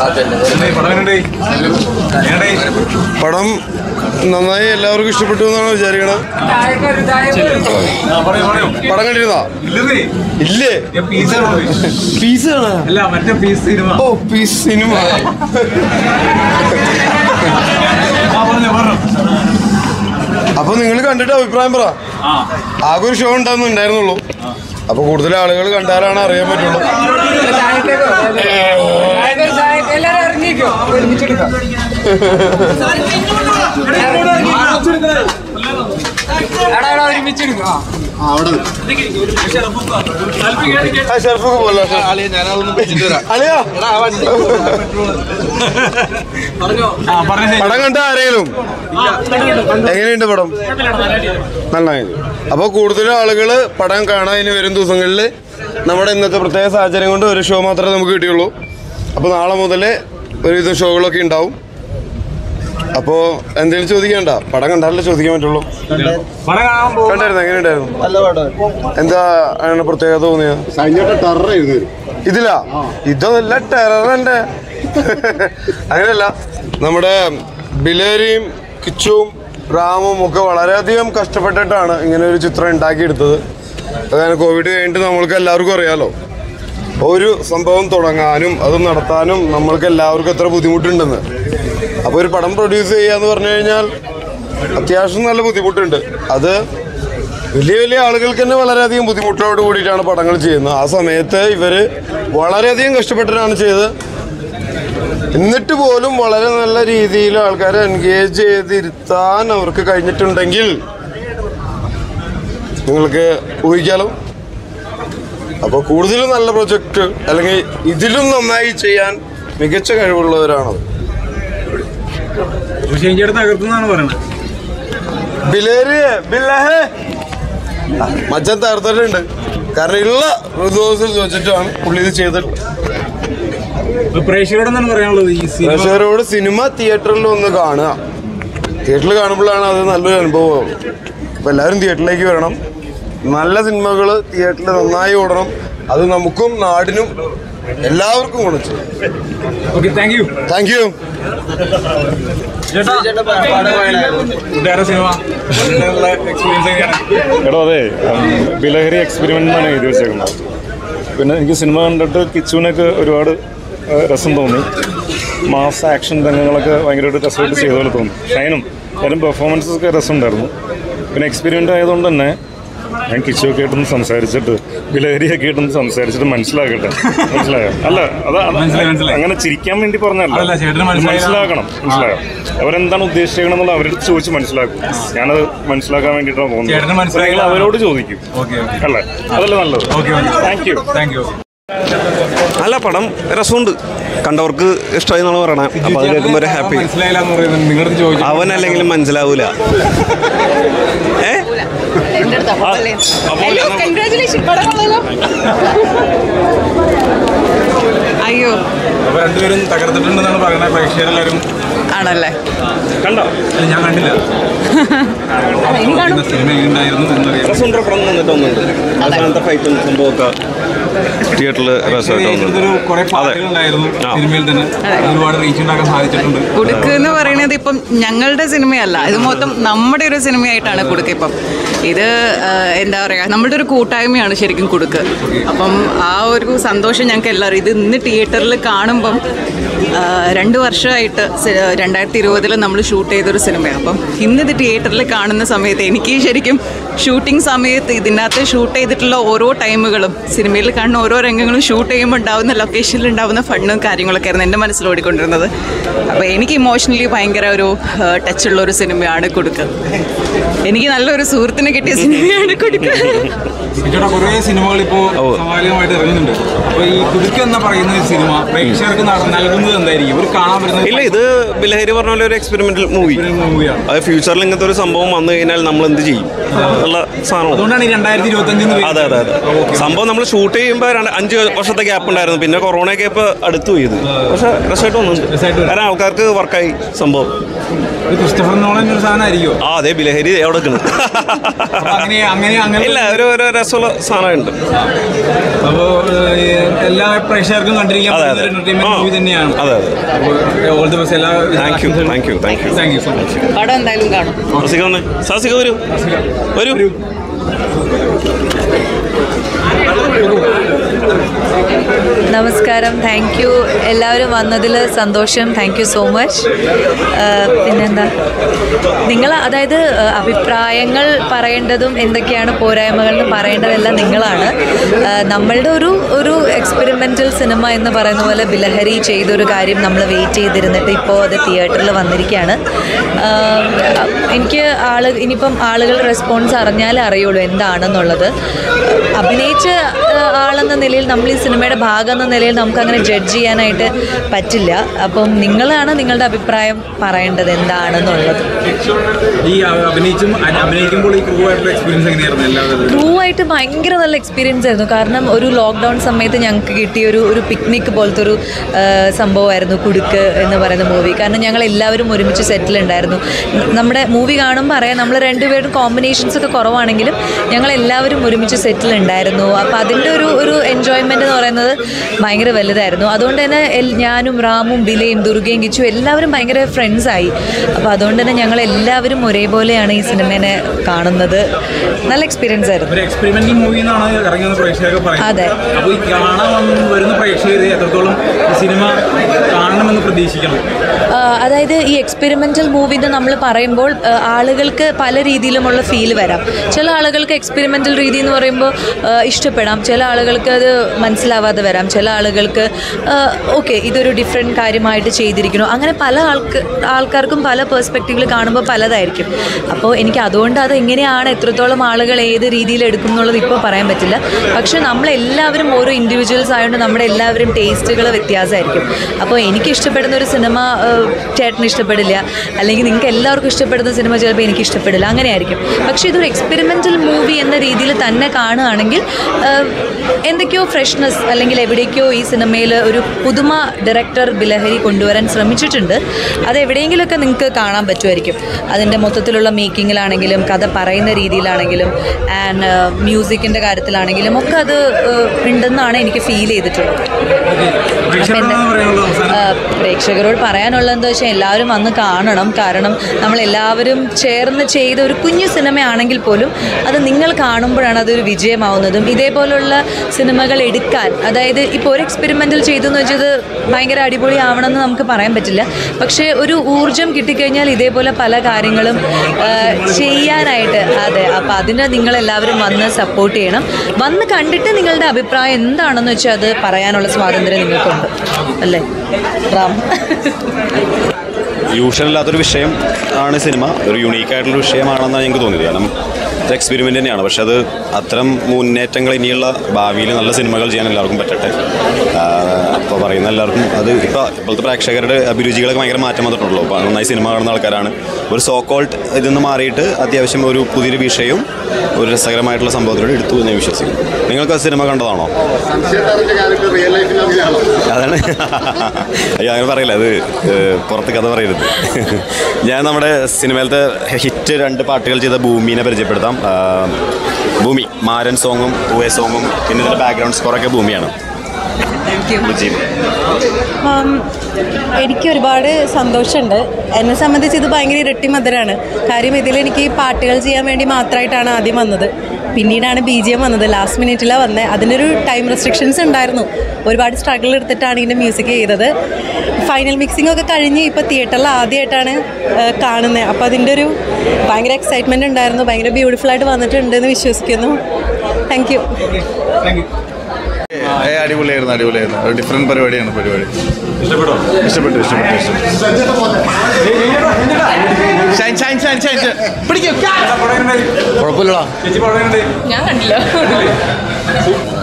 പടം നന്നായി എല്ലാവർക്കും ഇഷ്ടപ്പെട്ടു എന്നാണ് വിചാരിക്കണത് പടം കണ്ടിരുന്നാ ഇല്ലേ പീസ് അല്ല മറ്റേ പീസ് സിനിമ ഓ പീസ് സിനിമ അപ്പൊ നിങ്ങൾ കണ്ടിട്ട് അഭിപ്രായം പറ ആകെ ഒരു ഷോ ഉണ്ടായിരുന്നുള്ളൂ അപ്പൊ കൂടുതൽ ആളുകൾ കണ്ടാലാണ് അറിയാൻ പറ്റുള്ളൂ എല്ലാരും ഇറങ്ങിക്കോ ഒരുമിച്ചെടുക്കാം എടാ എടാ ഒരുമിച്ചെടുക്കാം ആ ഷെർഫൊക്കെ പോലെ അളിയാ പടം കണ്ട ആരെങ്കിലും എങ്ങനെയുണ്ട് പടം നന്നായി അപ്പോൾ കൂടുതൽ ആളുകൾ പടം കാണാൻ ഇനി വരും ദിവസങ്ങളിൽ നമ്മുടെ ഇന്നത്തെ പ്രത്യേക സാഹചര്യം കൊണ്ട് ഒരു ഷോ മാത്രമേ നമുക്ക് കിട്ടിയുള്ളൂ അപ്പോൾ നാളെ മുതൽ ഒരുവിധ ഷോകളൊക്കെ ഉണ്ടാവും അപ്പോൾ എന്തെങ്കിലും ചോദിക്കണ്ട പടം കണ്ടാലേ ചോദിക്കാൻ പറ്റുള്ളൂ പടം കാണാൻ പോകും കണ്ടായിരുന്നു എങ്ങനെയുണ്ടായിരുന്നു എന്താ അങ്ങനെ പ്രത്യേകത തോന്നിയത് കഴിഞ്ഞിട്ട് ടെററായിരുന്നു ഇതില്ല ഇതൊന്നല്ല ടെററിന്റെ അങ്ങനെയല്ല നമ്മുടെ ബിലേരിയും കിച്ചുവും റാമും ഒക്കെ വളരെയധികം കഷ്ടപ്പെട്ടിട്ടാണ് ഇങ്ങനെ ഒരു ചിത്രം ഉണ്ടാക്കിയെടുത്തത് അതായത് കോവിഡ് കഴിഞ്ഞിട്ട് നമ്മൾക്ക് എല്ലാവർക്കും അറിയാലോ ഒരു സംഭവം തുടങ്ങാനും അത് നടത്താനും നമ്മൾക്ക് എല്ലാവർക്കും എത്ര ബുദ്ധിമുട്ടുണ്ടെന്ന് അപ്പോൾ ഒരു പടം പ്രൊഡ്യൂസ് ചെയ്യാന്ന് പറഞ്ഞു കഴിഞ്ഞാൽ അത്യാവശ്യം നല്ല ബുദ്ധിമുട്ടുണ്ട് അത് വലിയ വലിയ ആളുകൾക്ക് തന്നെ വളരെയധികം ബുദ്ധിമുട്ടോട് കൂടിയിട്ടാണ് പടങ്ങൾ ചെയ്യുന്നത് ആ സമയത്ത് ഇവർ വളരെയധികം കഷ്ടപ്പെട്ടിട്ടാണ് ചെയ്തത് എന്നിട്ട് പോലും വളരെ നല്ല രീതിയിൽ ആൾക്കാരെ എൻഗേജ് ചെയ്തിരുത്താൻ അവർക്ക് കഴിഞ്ഞിട്ടുണ്ടെങ്കിൽ നിങ്ങൾക്ക് ഊഹിക്കാലോ അപ്പോൾ കൂടുതലും നല്ല പ്രൊജക്റ്റ് അല്ലെങ്കിൽ ഇതിലും നന്നായി ചെയ്യാൻ മികച്ച കഴിവുള്ളവരാണത് ചേഞ്ചിയുടെ തകർത്തുന്നാണ് പറയുന്നത് ബിലേരി ബില്ലഹേ മച്ചൻ തകർത്തിട്ടുണ്ട് കാരണം ഉള്ള റിസോഴ്സിൽ വെച്ചിട്ടാണ് പുള്ളി ഇത് ചെയ്തിട്ടുള്ളത് ഇപ്പൊ പ്രേക്ഷകരോട് എന്താണ് പറയാനുള്ളത് ഈ സിനിമ പ്രേക്ഷകരോട് സിനിമ തിയേറ്ററിൽ ഒന്ന് കാണുക തിയേറ്ററിൽ കാണുമ്പോഴാണ് അത് നല്ലൊരു അനുഭവം അപ്പോൾ എല്ലാവരും തിയേറ്ററിലേക്ക് വരണം നല്ല സിനിമകൾ തിയേറ്ററിൽ നന്നായി ഓടണം അത് നമുക്കും നാടിനും എല്ലാവർക്കും ഗുണം ചെയ്യും okay thank you thank you ചേട്ടാ കൂട്ടുകാരുടെ സിനിമ എക്സ്പീരിയൻസ് ഒക്കെയാണ് എടോ അതെ ബിലഹരി എക്സ്പെരിമെൻ്റ് എന്നാണ് എഴുതി വെച്ചേക്കുന്നത് പിന്നെ എനിക്ക് സിനിമ കണ്ടിട്ട് കിച്ചുവിനൊക്കെ ഒരുപാട് ആ, രസം തോന്നി മാസ് ആക്ഷൻ രംഗങ്ങളൊക്കെ ഭയങ്കരമായിട്ട് രസമായിട്ട് ചെയ്ത പോലെ തോന്നി ഷൈനും കാര്യം പെർഫോമൻസസ് ഒക്കെ രസമുണ്ടായിരുന്നു പിന്നെ എക്സ്പെരിമെൻ്റ് ആയതുകൊണ്ട് തന്നെ ഞാൻ കിച്ചുവൊക്കെ ആയിട്ടൊന്ന് സംസാരിച്ചിട്ട് ബിലഹരിയൊക്കെ ആയിട്ടൊന്ന് സംസാരിച്ചിട്ട് മനസ്സിലാക്കട്ടെ മനസ്സിലായോ അല്ല അതാ അത് മനസ്സിലായി, മനസ്സിലായി. അങ്ങനെ ചിരിക്കാൻ വേണ്ടി പറഞ്ഞല്ല അതല്ല, ചേട്ടന് മനസ്സിലായില്ല. മനസ്സിലാക്കണം മനസ്സിലായോ അവരെന്താണ് ഉദ്ദേശിക്കണം എന്നുള്ള അവരുടെ ചോദിച്ച് മനസ്സിലാക്കും ഞാനത് മനസ്സിലാക്കാൻ വേണ്ടിയിട്ടാണ് ചേട്ടന് പോകുന്നത് മനസ്സിലായില്ല. നിങ്ങൾ അവരോട് ചോദിക്കും ഓക്കെ ഓക്കെ അല്ലേ അതല്ലേ നല്ലത് okay thank you thank you നല്ല പടം രസമുണ്ട് കണ്ടവർക്ക് ഇഷ്ടമായി എന്നാണ് പറയണത് അപ്പൊ അത് കേൾക്കുമ്പോൾ ഒരു ഹാപ്പി മനസ്സിലായില്ല എന്ന് പറയുന്നത് നിങ്ങളുടെ ചോദിച്ചു അവൻ അല്ലെങ്കിലും മനസ്സിലാവൂല ഏ കൺഗ്രാറ്റുലേഷൻ അയ്യോ അപ്പൊ രണ്ടുപേരും തകർത്തിട്ടുണ്ടെന്നാണ് പറയുന്നത് പ്രേക്ഷകരെല്ലാവരും ആണല്ലേ കണ്ടോ അല്ല, ഞാൻ കണ്ടില്ല ഇന്ന് സിനിമ ഉണ്ടായിരുന്നു എന്നറിയാം രസമുണ്ട് പടം വന്നിട്ട് ഒന്നുണ്ട് അവസാനത്തെ ഫൈറ്റും സംഭവമൊക്കെ തിയേറ്ററിൽ രസമായിട്ട് ഇതൊരു വന്നിട്ടുണ്ട് കുറെ അതെ പാട്ടുകളുണ്ടായിരുന്നു ആ. സിനിമയിൽ തന്നെ ഒരുപാട് റീച്ച് ഉണ്ടാക്കാൻ സാധിച്ചിട്ടുണ്ട് കുടുക്ക് എന്ന് പറയുന്നത് ഇപ്പം ഞങ്ങളുടെ സിനിമയല്ല ഇത് മൊത്തം നമ്മുടെ ഒരു സിനിമയായിട്ടാണ് കുടുക്ക് ഇപ്പം ഇത് ആ, എന്താ പറയുക നമ്മുടെ ഒരു കൂട്ടായ്മയാണ് ശരിക്കും കുടുക്ക് അപ്പം ആ ഒരു സന്തോഷം ഞങ്ങൾക്ക് എല്ലാവരും ഇത് ഇന്ന് തിയേറ്ററിൽ കാണുമ്പം ആ, രണ്ട് വർഷമായിട്ട് സി- രണ്ടായിരത്തി ഇരുപതിൽ നമ്മൾ ഷൂട്ട് ചെയ്തൊരു സിനിമയാണ് അപ്പം ഇന്നിത് തിയേറ്ററിൽ കാണുന്ന സമയത്ത് എനിക്ക് ശരിക്കും ഷൂട്ടിംഗ് സമയത്ത് ഇതിനകത്ത് ഷൂട്ട് ചെയ്തിട്ടുള്ള ഓരോ ടൈമുകളും സിനിമയിൽ കാണുന്ന ഓരോ രംഗങ്ങളും ഷൂട്ട് ചെയ്യുമ്പോൾ ഉണ്ടാവുന്ന ലൊക്കേഷനിൽ ഉണ്ടാവുന്ന ഫണ്ണും കാര്യങ്ങളൊക്കെ ആയിരുന്നു എൻ്റെ മനസ്സിൽ ഓടിക്കൊണ്ടിരുന്നത് അപ്പോൾ എനിക്ക് ഇമോഷണലി ഭയങ്കര ഒരു ടച്ചുള്ള ഒരു സിനിമയാണ് കൊടുക്കുക എനിക്ക് നല്ലൊരു സുഹൃത്തിനെ കിട്ടിയ സിനിമയാണ് കൊടുക്കുക ചേട്ടാ കുറേ സിനിമകൾ ഇപ്പോൾ സ്വാഭാവികമായിട്ട് ഇറങ്ങുന്നുണ്ട് അപ്പൊ ഈ കുതിക്ക് എന്ന പറയുന്ന ഈ സിനിമ പ്രേക്ഷകർക്ക് നട- നൽകുന്നത് എന്തായിരിക്കും ഒരു കാണാൻ വരുന്ന ഇല്ല ഇത് ബിലഹരി പറഞ്ഞ പോലെ ഒരു എക്സ്പെരിമെന്റൽ മൂവി മൂവിയാണ് അത് ഫ്യൂച്ചറിൽ ഇങ്ങനത്തെ ഒരു സംഭവം വന്നു കഴിഞ്ഞാൽ നമ്മൾ എന്ത് ചെയ്യും എന്നുള്ള സാധനമാണ് അതുകൊണ്ടാണ് ഈ രണ്ടായിരത്തി ഇരുപത്തി അഞ്ചിന് അതെ അതെ അതെ സംഭവം നമ്മൾ ഷൂട്ട് ചെയ്യുമ്പോൾ രണ്ട് അഞ്ച് വർഷത്തെ ഗ്യാപ്പ് ഉണ്ടായിരുന്നു പിന്നെ കൊറോണയൊക്കെ ഇപ്പോൾ അടുത്ത് പോയത് പക്ഷെ രസമായിട്ട് വന്നിട്ടുണ്ട് രസമായിട്ട് വന്നു. കാരണം ആൾക്കാർക്ക് വർക്കായി സംഭവം ഒരു ക്രിസ്റ്റഫർ നോളൻ ഒരു സാധനമായിരിക്കുമോ ആ അതെ ബിലഹരി എവിടെ നിൽക്കുന്നു അപ്പൊ അങ്ങനെ അങ്ങനെ അങ്ങനെ ഇല്ല ഒരു ഒരു രസമുള്ള സാധനമുണ്ട് അപ്പോൾ എല്ലാ പ്രേക്ഷകർക്കും കണ്ടിരിക്കാൻ അതെ, പറ്റുന്ന അതെ. ഒരു entertainment ആ. മൂവി തന്നെയാണ് അതെ അതെ ഓൾ ദി ബെസ്റ്റ് എല്ലാ thank you thank you thank you thank you so much പടം എന്തായാലും കാണും സാസിക വന്നേ സാസിക വരൂ വരൂ നമസ്കാരം താങ്ക് യു എല്ലാവരും വന്നതിൽ സന്തോഷം താങ്ക് യു സോ മച്ച് പിന്നെന്താ നിങ്ങൾ അതായത് ആ, അഭിപ്രായങ്ങൾ പറയേണ്ടതും എന്തൊക്കെയാണ് പോരായ്മകൾ എന്ന് പറയേണ്ടതെല്ലാം നിങ്ങളാണ് ആ, നമ്മളുടെ ഒരു ഒരു എക്സ്പെരിമെൻ്റൽ സിനിമ എന്ന് പറയുന്ന പോലെ ബിലഹരി ചെയ്തൊരു കാര്യം നമ്മൾ വെയിറ്റ് ചെയ്തിരുന്നിട്ട് ഇപ്പോൾ അത് തിയേറ്ററിൽ വന്നിരിക്കുകയാണ് ആ, എനിക്ക് ആള് ഇനിയിപ്പം ആളുകൾ റെസ്പോൺസ് അറിഞ്ഞാലേ അറിയുള്ളൂ എന്താണെന്നുള്ളത് അഭിനയിച്ച ആ, ആളെന്ന നിലയിൽ നമ്മൾ ഈ സിനിമയുടെ ഭാഗം എന്ന നിലയിൽ നമുക്ക് അങ്ങനെ ജഡ്ജ് ചെയ്യാനായിട്ട് പറ്റില്ല അപ്പം നിങ്ങളാണ് നിങ്ങളുടെ അഭിപ്രായം പറയേണ്ടത് എന്താണെന്നുള്ളത് ഈ അ- അഭിനയിച്ചും അ- അഭിനയിക്കുമ്പോൾ ഈ ക്രൂ ആയിട്ടുള്ള എക്സ്പീരിയൻസ് എങ്ങനെയായിരുന്നു എല്ലാവരും ക്രൂ ആയിട്ട് ഭയങ്കര നല്ല എക്സ്പീരിയൻസ് ആയിരുന്നു കാരണം ഒരു ലോക്ക്ഡൗൺ സമയത്ത് ഞങ്ങൾക്ക് കിട്ടിയ ഒരു ഒരു പിക്നിക് പോലത്തെ ഒരു ആ, സംഭവമായിരുന്നു കുടുക്ക് എന്ന് പറയുന്ന മൂവി കാരണം ഞങ്ങൾ എല്ലാവരും ഒരുമിച്ച് സെറ്റിൽ ഉണ്ടായിരുന്നു ന- നമ്മുടെ മൂവി കാണുമ്പോൾ അറിയാം നമ്മൾ രണ്ടുപേരും കോമ്പിനേഷൻസ് ഒക്കെ കുറവാണെങ്കിലും ഞങ്ങൾ എല്ലാവരും ഒരുമിച്ച് സെറ്റിൽ ഉണ്ടായിരുന്നു അപ്പോൾ അതിൻ്റെ ഒരു ഒരു എൻജോയ്മെൻ്റ് എന്ന് പറയുന്നത് ഭയങ്കര വലുതായിരുന്നു അതുകൊണ്ട് തന്നെ എൽ- ഞാനും റാമും ബിലയും ദുർഗയും കിച്ചു എല്ലാവരും ഭയങ്കര ഫ്രണ്ട്സായി അപ്പോൾ അതുകൊണ്ട് തന്നെ ഞങ്ങൾ എല്ലാവരും ഒരേപോലെയാണ് ഈ സിനിമേനെ കാണുന്നത് നല്ല എക്സ്പീരിയൻസ് ആയിരുന്നു ഒരു എക്സ്പെരിമെന്റൽ മൂവി എന്നാണ് ഇറങ്ങിയെന്ന് പ്രേക്ഷകരൊക്കെ പറയുന്നത് അതെ. അപ്പോൾ ഈ കാണാൻ വന്ന് വരുന്ന പ്രേക്ഷകർ എത്രത്തോളം ഈ സിനിമ കാണണമെന്ന് പ്രതീക്ഷിക്കണം ആ, അതായത് ഈ എക്സ്പെരിമെൻ്റൽ മൂവിൻ്റെ നമ്മൾ പറയുമ്പോൾ ആ, ആളുകൾക്ക് പല രീതിയിലുമുള്ള ഫീൽ വരാം ചില ആളുകൾക്ക് എക്സ്പെരിമെൻ്റൽ രീതി എന്ന് പറയുമ്പോൾ ആ, ഇഷ്ടപ്പെടാം ചില ആളുകൾക്ക് അത് മനസ്സിലാവാതെ വരാം ചില ആളുകൾക്ക് ഓക്കെ ഇതൊരു ഡിഫറെൻറ്റ് കാര്യമായിട്ട് ചെയ്തിരിക്കുന്നു അങ്ങനെ പല ആൾക്ക് ആൾക്കാർക്കും പല പേഴ്സ്പെക്റ്റീവിൽ കാണുമ്പോൾ പലതായിരിക്കും അപ്പോൾ എനിക്ക് അതുകൊണ്ട് അത് എങ്ങനെയാണ് എത്രത്തോളം ആളുകൾ ഏത് രീതിയിൽ എടുക്കും എന്നുള്ളത് ഇപ്പോൾ പറയാൻ പറ്റില്ല പക്ഷേ നമ്മളെല്ലാവരും ഓരോ ഇൻഡിവിജ്വൽസ് ആയതുകൊണ്ട് നമ്മുടെ എല്ലാവരും ടേസ്റ്റുകൾ വ്യത്യാസമായിരിക്കും അപ്പോൾ എനിക്ക് ഇഷ്ടപ്പെടുന്ന ഒരു സിനിമ ഏഹ്, ചേട്ടന് ഇഷ്ടപ്പെടില്ല അല്ലെങ്കിൽ നിങ്ങൾക്ക് എല്ലാവർക്കും ഇഷ്ടപ്പെടുന്ന സിനിമ ചിലപ്പോൾ എനിക്ക് ഇഷ്ടപ്പെടില്ല അങ്ങനെയായിരിക്കും പക്ഷേ ഇതൊരു എക്സ്പെരിമെൻ്റൽ മൂവി എന്ന രീതിയിൽ തന്നെ കാണുകയാണെങ്കിൽ ഏഹ്, എന്തൊക്കെയോ ഫ്രഷ്നെസ് അല്ലെങ്കിൽ എവിടേക്കോ ഈ സിനിമയിൽ ഒരു പുതുമ ഡയറക്ടർ ബിലഹരി കൊണ്ടുവരാൻ ശ്രമിച്ചിട്ടുണ്ട് അത് എവിടെയെങ്കിലുമൊക്കെ നിങ്ങൾക്ക് കാണാൻ പറ്റുമായിരിക്കും അതിൻ്റെ മൊത്തത്തിലുള്ള മേക്കിങ്ങിലാണെങ്കിലും കഥ പറയുന്ന രീതിയിലാണെങ്കിലും ആൻഡ് മ്യൂസിക്കിൻ്റെ കാര്യത്തിലാണെങ്കിലും ഒക്കെ അത് ഏഹ്, ഉണ്ടെന്നാണ് എനിക്ക് ഫീൽ ചെയ്തിട്ടുള്ളത് പ്രേക്ഷകരോട് എന്താ- പറയാനുള്ളത് അവസാനം ആ, പ്രേക്ഷകരോട് പറയാനുള്ളത് എന്താ വെച്ചാൽ എല്ലാവരും വന്ന് കാണണം കാരണം നമ്മളെല്ലാവരും ചേർന്ന് ചെയ്ത ഒരു കുഞ്ഞു സിനിമയാണെങ്കിൽ പോലും അത് നിങ്ങൾ കാണുമ്പോഴാണ് അതൊരു വിജയമാവുന്നതും ഇതേപോലുള്ള സിനിമകൾ എടുക്കാൻ അതായത് ഇപ്പോൾ ഒരു എക്സ്പെരിമെൻ്റൽ ചെയ്തു എന്ന് വെച്ചത് ഭയങ്കര അടിപൊളി ആവണമെന്ന് നമുക്ക് പറയാൻ പറ്റില്ല പക്ഷേ ഒരു ഊർജം കിട്ടിക്കഴിഞ്ഞാൽ ഇതേപോലെ പല കാര്യങ്ങളും ആ, ചെയ്യാനായിട്ട് അതെ അപ്പോൾ അതിന് നിങ്ങളെല്ലാവരും വന്ന് സപ്പോർട്ട് ചെയ്യണം വന്ന് കണ്ടിട്ട് നിങ്ങളുടെ അഭിപ്രായം എന്താണെന്ന് വെച്ചാൽ അത് പറയാനുള്ള സ്വാതന്ത്ര്യം നിങ്ങൾക്കുണ്ട് അല്ലേ റാം യൂഷ്വൽ അല്ലാത്തൊരു വിഷയം ആണ് സിനിമ ഒരു യുണീക്ക് ആയിട്ടുള്ള വിഷയമാണെന്നാണ് എനിക്ക് തോന്നിയത് കാരണം ഇത് എക്സ്പെരിമെൻ്റ് തന്നെയാണ് പക്ഷെ അത് അത്തരം മുന്നേറ്റങ്ങൾ ഇനിയുള്ള ഭാവിയിൽ നല്ല സിനിമകൾ ചെയ്യാൻ എല്ലാവർക്കും പറ്റട്ടെ അപ്പോൾ പറയുന്ന എല്ലാവർക്കും അത് ഇപ്പോൾ ഇപ്പോഴത്തെ പ്രേക്ഷകരുടെ അഭിരുചികളൊക്കെ ഭയങ്കര മാറ്റം വന്നിട്ടുള്ളൂ അപ്പോൾ നന്നായി സിനിമ കാണുന്ന ആൾക്കാരാണ് ഒരു സോ കോൾട്ട് ഇതിൽ നിന്ന് മാറിയിട്ട് അത്യാവശ്യം ഒരു പുതിയൊരു വിഷയവും ഒരു രസകരമായിട്ടുള്ള സംഭവത്തിലൂടെ എടുത്തു എന്ന് ഞാൻ വിശ്വസിക്കുന്നു നിങ്ങൾക്ക് ആ സിനിമ കണ്ടതാണോ അതാണ് അയ്യോ അങ്ങനെ പറയില്ല അത് ഏഹ്, പുറത്ത് കഥ പറയരുത് ഞാൻ നമ്മുടെ സിനിമയിലത്തെ ഹിറ്റ് രണ്ട് പാട്ടുകൾ ചെയ്ത ഭൂമിനെ പരിചയപ്പെടുത്താം ആ, ഭൂമി മാരൻ സോങ്ങും പൂവേ സോങ്ങും പിന്നെ ഇതിൻ്റെ ബാക്ക്ഗ്രൗണ്ട് സ്കോറൊക്കെ ഭൂമിയാണ് രുചി. ഉം, എനിക്ക് ഒരുപാട് സന്തോഷമുണ്ട് എന്നെ സംബന്ധിച്ച് ഇത് ഭയങ്കര ഇരട്ടി മധുരമാണ് കാര്യം ഇതിൽ എനിക്ക് പാട്ടുകൾ ചെയ്യാൻ വേണ്ടി മാത്രമായിട്ടാണ് ആദ്യം വന്നത് പിന്നീടാണ് ബി ജി എം വന്നത് ലാസ്റ്റ് മിനിറ്റിലാണ് വന്നത് അതിനൊരു ടൈം റെസ്ട്രിക്ഷൻസ് ഉണ്ടായിരുന്നു ഒരുപാട് സ്ട്രഗിൾ എടുത്തിട്ടാണ് ഇതിൻ്റെ മ്യൂസിക് ചെയ്തത് ഫൈനൽ മിക്സിംഗ് ഒക്കെ കഴിഞ്ഞ് ഇപ്പോൾ തിയേറ്ററിൽ ആദ്യമായിട്ടാണ് കാണുന്നത് അപ്പോൾ അതിൻ്റെ ഒരു ഭയങ്കര എക്സൈറ്റ്മെൻറ്റ് ഉണ്ടായിരുന്നു ഭയങ്കര ബ്യൂട്ടിഫുൾ ആയിട്ട് വന്നിട്ടുണ്ട് എന്ന് വിശ്വസിക്കുന്നു താങ്ക് യു താങ്ക് യു ഏ അടിപൊളിയായിരുന്നു അടിപൊളിയായിരുന്നു ഒരു ഡിഫറെന്റ് പരിപാടിയാണ് പരിപാടി ഇഷ്ടപ്പെട്ടോ ഇഷ്ടപ്പെട്ടു ഇഷ്ടപ്പെട്ടു ഇഷ്ടപ്പെട്ടു ഷൈൻ ഷൈൻ ഷൈൻ ഷൈൻ കുഴപ്പമില്ലടാ ചേച്ചി പടം ഞാൻ കണ്ടില്ല